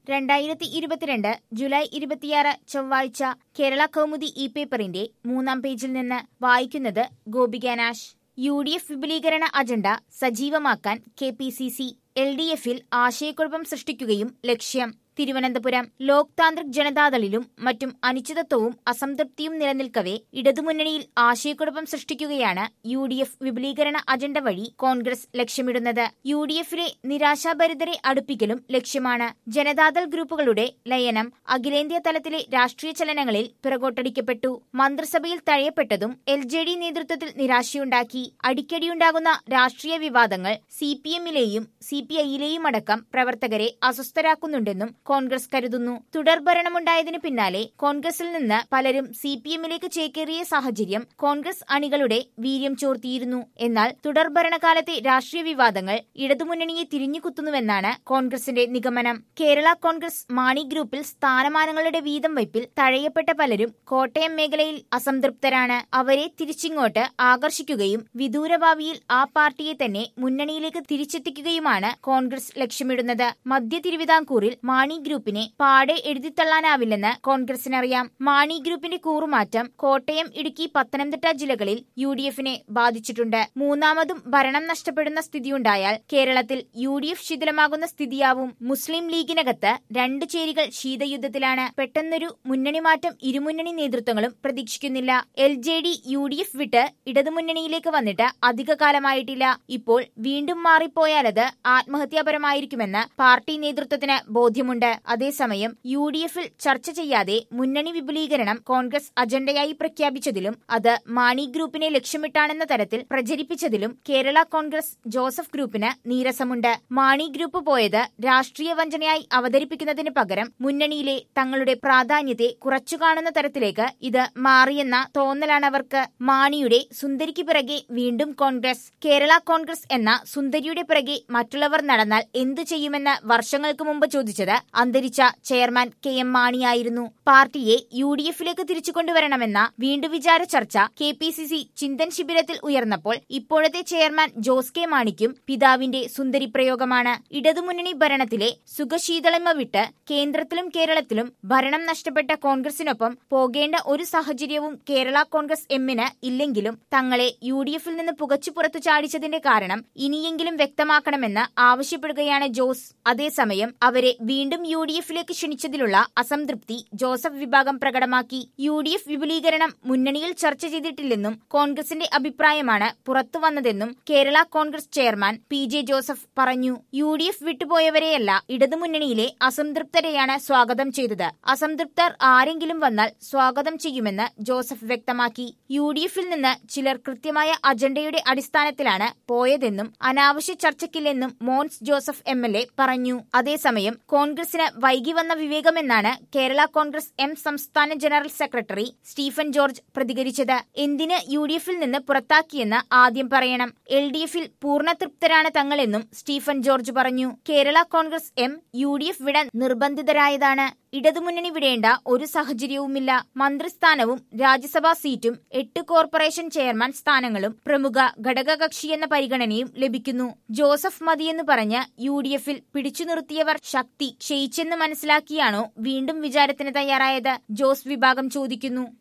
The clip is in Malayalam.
രണ്ടായിരത്തി ഇരുപത്തിരണ്ട് ജൂലൈ ഇരുപത്തിയാറ് ചൊവ്വാഴ്ച കേരള കൗമുദി ഇ പേപ്പറിന്റെ മൂന്നാം പേജിൽ നിന്ന് വായിക്കുന്നത് Gopika Nash U D F വിപുലീകരണ അജണ്ട സജീവമാക്കാൻ K P C C L D എഫിൽ ആശയക്കുഴപ്പം സൃഷ്ടിക്കുകയും ലക്ഷ്യം തിരുവനന്തപുരം ലോക് താന്ത്രിക് ജനതാദളിലും മറ്റും അനിശ്ചിതത്വവും അസംതൃപ്തിയും നിലനിൽക്കവെ ഇടതുമുന്നണിയിൽ ആശയക്കുഴപ്പം സൃഷ്ടിക്കുകയാണ് യു ഡി എഫ് വിപുലീകരണ അജണ്ട വഴി കോൺഗ്രസ് ലക്ഷ്യമിടുന്നത് യു ഡി എഫിലെ നിരാശാഭരിതരെ അടുപ്പിക്കലും ലക്ഷ്യമാണ് ജനതാദൾ ഗ്രൂപ്പുകളുടെ ലയനം അഖിലേന്ത്യാ തലത്തിലെ രാഷ്ട്രീയ ചലനങ്ങളിൽ പിറകോട്ടടിക്കപ്പെട്ടു മന്ത്രിസഭയിൽ തഴയപ്പെട്ടതും എൽ ജെ ഡി നേതൃത്വത്തിൽ നിരാശയുണ്ടാക്കി അടിക്കടിയുണ്ടാകുന്ന രാഷ്ട്രീയ വിവാദങ്ങൾ സി പി എമ്മിലെയും സി പി ഐയിലെയും അടക്കം പ്രവർത്തകരെ അസ്വസ്ഥരാക്കുന്നുണ്ടെന്നും കോൺഗ്രസ് കരുതുന്നു തുടർഭരണമുണ്ടായതിനു പിന്നാലെ കോൺഗ്രസിൽ നിന്ന് പലരും സി പി എമ്മിലേക്ക് ചേക്കേറിയ സാഹചര്യം കോൺഗ്രസ് അണികളുടെ വീര്യം ചോർത്തിയിരുന്നു എന്നാൽ തുടർഭരണകാലത്തെ രാഷ്ട്രീയ വിവാദങ്ങൾ ഇടതുമുന്നണിയെ തിരിഞ്ഞുകുത്തുന്നുവെന്നാണ് കോൺഗ്രസിന്റെ നിഗമനം കേരള കോൺഗ്രസ് മാണി ഗ്രൂപ്പിൽ സ്ഥാനമാനങ്ങളുടെ വീതം വയ്പിൽ തഴയപ്പെട്ട പലരും കോട്ടയം മേഖലയിൽ അസംതൃപ്തരാണ് അവരെ തിരിച്ചിങ്ങോട്ട് ആകർഷിക്കുകയും വിദൂര ഭാവിയിൽ ആ പാർട്ടിയെ തന്നെ മുന്നണിയിലേക്ക് തിരിച്ചെത്തിക്കുകയുമാണ് കോൺഗ്രസ് ലക്ഷ്യമിടുന്നത് മധ്യ തിരുവിതാംകൂറിൽ മാണി ഗ്രൂപ്പിനെ പാടെ എഴുതിത്തള്ളാനാവില്ലെന്ന് കോൺഗ്രസിനറിയാം മാണി ഗ്രൂപ്പിന്റെ കൂറുമാറ്റം കോട്ടയം ഇടുക്കി പത്തനംതിട്ട ജില്ലകളിൽ യു ഡി എഫിനെ ബാധിച്ചിട്ടുണ്ട് മൂന്നാമതും ഭരണം നഷ്ടപ്പെടുന്ന സ്ഥിതിയുണ്ടായാൽ കേരളത്തിൽ യു ഡി എഫ് ശിഥിലമാകുന്ന സ്ഥിതിയാവും മുസ്ലിം ലീഗിനകത്ത് രണ്ട് ചേരികൾ ശീതയുദ്ധത്തിലാണ് പെട്ടെന്നൊരു മുന്നണി മാറ്റം ഇരുമുന്നണി നേതൃത്വങ്ങളും പ്രതീക്ഷിക്കുന്നില്ല L J D U D F വിട്ട് ഇടതുമുന്നണിയിലേക്ക് വന്നിട്ട് അധികകാലമായിട്ടില്ല ഇപ്പോൾ വീണ്ടും മാറിപ്പോയാലത് ആത്മഹത്യാപരമായിരിക്കുമെന്ന് പാർട്ടി നേതൃത്വത്തിന് ബോധ്യമുണ്ട് അതേസമയം യു ഡി എഫിൽ ചർച്ച ചെയ്യാതെ മുന്നണി വിപുലീകരണം കോൺഗ്രസ് അജണ്ടയായി പ്രഖ്യാപിച്ചതിലും അത് മാണി ഗ്രൂപ്പിനെ ലക്ഷ്യമിട്ടാണെന്ന തരത്തിൽ പ്രചരിപ്പിച്ചതിലും കേരള കോൺഗ്രസ് ജോസഫ് ഗ്രൂപ്പിന് നീരസമുണ്ട് മാണി ഗ്രൂപ്പ് പോയത് രാഷ്ട്രീയ വഞ്ചനയായി അവതരിപ്പിക്കുന്നതിന് പകരം മുന്നണിയിലെ തങ്ങളുടെ പ്രാധാന്യത്തെ കുറച്ചു കാണുന്ന തരത്തിലേക്ക് ഇത് മാറിയെന്ന തോന്നലാണ് അവർക്ക് മാണിയുടെ സുന്ദരിക്ക് പിറകെ വീണ്ടും കോൺഗ്രസ് കേരള കോൺഗ്രസ് എന്ന സുന്ദരിയുടെ പിറകെ മറ്റുള്ളവർ നടന്നാൽ എന്തു ചെയ്യുമെന്ന് വർഷങ്ങൾക്ക് മുമ്പ് ചോദിച്ചത് അന്തരിച്ച ചെയർമാൻ കെ എം മാണിയായിരുന്നു പാർട്ടിയെ യു ഡി എഫിലേക്ക് തിരിച്ചു കൊണ്ടുവരണമെന്ന വീണ്ടും വിചാര ചർച്ച K P C C Chintan ശിബിരത്തിൽ ഉയർന്നപ്പോൾ ഇപ്പോഴത്തെ ചെയർമാൻ ജോസ് കെ മാണിക്കും പിതാവിന്റെ സുന്ദരി പ്രയോഗമാണ് ഇടതുമുന്നണി ഭരണത്തിലെ സുഖശീതളിമ വിട്ട് കേന്ദ്രത്തിലും കേരളത്തിലും ഭരണം നഷ്ടപ്പെട്ട കോൺഗ്രസിനൊപ്പം പോകേണ്ട ഒരു സാഹചര്യവും കേരള കോൺഗ്രസ് എമ്മിന് ഇല്ലെങ്കിലും തങ്ങളെ യു ഡി എഫിൽ നിന്ന് പുകച്ചു പുറത്തു ചാടിച്ചതിന്റെ കാരണം ഇനിയെങ്കിലും വ്യക്തമാക്കണമെന്ന് ആവശ്യപ്പെടുകയാണ് ജോസ് അതേസമയം അവരെ വീണ്ടും യു ഡി എഫിലേക്ക് ക്ഷണിച്ചതിലുള്ള അസംതൃപ്തി ജോസഫ് വിഭാഗം പ്രകടമാക്കി യു ഡി എഫ് വിപുലീകരണം മുന്നണിയിൽ ചർച്ച ചെയ്തിട്ടില്ലെന്നും കോൺഗ്രസിന്റെ അഭിപ്രായമാണ് പുറത്തുവന്നതെന്നും Kerala Congress chairman P J Joseph പറഞ്ഞു യു ഡി എഫ് വിട്ടുപോയവരെയല്ല ഇടതുമുന്നണിയിലെ അസംതൃപ്തരെയാണ് സ്വാഗതം ചെയ്തത് അസംതൃപ്തർ ആരെങ്കിലും വന്നാൽ സ്വാഗതം ചെയ്യുമെന്ന് ജോസഫ് വ്യക്തമാക്കി യു ഡി എഫിൽ നിന്ന് ചിലർ കൃത്യമായ അജണ്ടയുടെ അടിസ്ഥാനത്തിലാണ് പോയതെന്നും അനാവശ്യ ചർച്ചയ്ക്കില്ലെന്നും Mons Joseph M L A പറഞ്ഞു അതേസമയം കോൺഗ്രസിന് വൈകി വന്ന വിവേകമെന്നാണ് കേരള കോൺഗ്രസ് എം സംസ്ഥാന ജനറൽ സെക്രട്ടറി സ്റ്റീഫൻ ജോർജ് പ്രതികരിച്ചത് എന്തിന് യു ഡി എഫിൽ നിന്ന് പുറത്താക്കിയെന്ന് ആദ്യം പറയണം എൽ ഡി എഫിൽ പൂർണ്ണ തൃപ്തരാണ് തങ്ങളെന്നും സ്റ്റീഫൻ ജോർജ് പറഞ്ഞു Kerala Congress M U D F വിടാൻ നിർബന്ധിതരായതാണ് ഇടതുമുന്നണി വിടേണ്ട ഒരു സാഹചര്യവുമില്ല മന്ത്രിസ്ഥാനവും രാജ്യസഭാ സീറ്റും എട്ട് കോർപ്പറേഷൻ ചെയർമാൻ സ്ഥാനങ്ങളും പ്രമുഖ ഘടകകക്ഷിയെന്ന പരിഗണനയും ലഭിക്കുന്നു ജോസഫ് മതിയെന്ന് പറഞ്ഞ് യു ഡി എഫിൽ പിടിച്ചു നിർത്തിയവർ ശക്തി ക്ഷയിച്ചെന്ന് മനസ്സിലാക്കിയാണോ വീണ്ടും വിചാരത്തിന് തയ്യാറായത് ജോസ് വിഭാഗം ചോദിക്കുന്നു